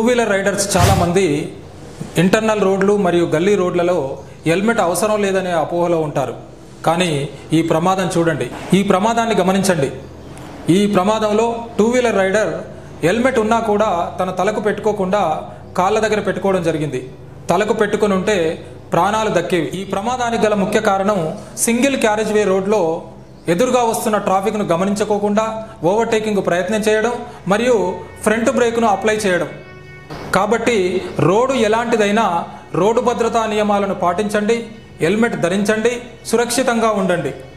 wheeler riders చాలామంది internal రోడ్లు మరియు గల్లీ రోడ్లలో హెల్మెట్ అవసరం లేదనే అపోహలో ఉంటారు కానీ ఈ ప్రమాదం చూడండి ఈ ప్రమాదాన్ని గమనించండి ఈ ప్రమాదంలో టూ వీలర్ రైడర్ హెల్మెట్ ఉన్నా కూడా తన తలకు పెట్టుకోకుండా కాళ్ళ దగ్గర పెట్టుకోవడం జరిగింది తలకు పెట్టుకుని ఉంటే ప్రాణాలు దక్కేవి ఈ ప్రమాదానికి గల ముఖ్య కారణం సింగిల్ క్యారేజ్ వే రోడ్లో ఎదురుగా వస్తున్న ట్రాఫిక్ను గమనించుకోకుండా ఓవర్టేకింగ్ ప్రయత్నం చేయడం మరియు ఫ్రంట్ బ్రేక్ను అప్లై చేయడం కాబట్టి రోడ్డు ఎలాంటిదైనా రోడ్డు భద్రతా నియమాలను పాటించండి హెల్మెట్ ధరించండి సురక్షితంగా ఉండండి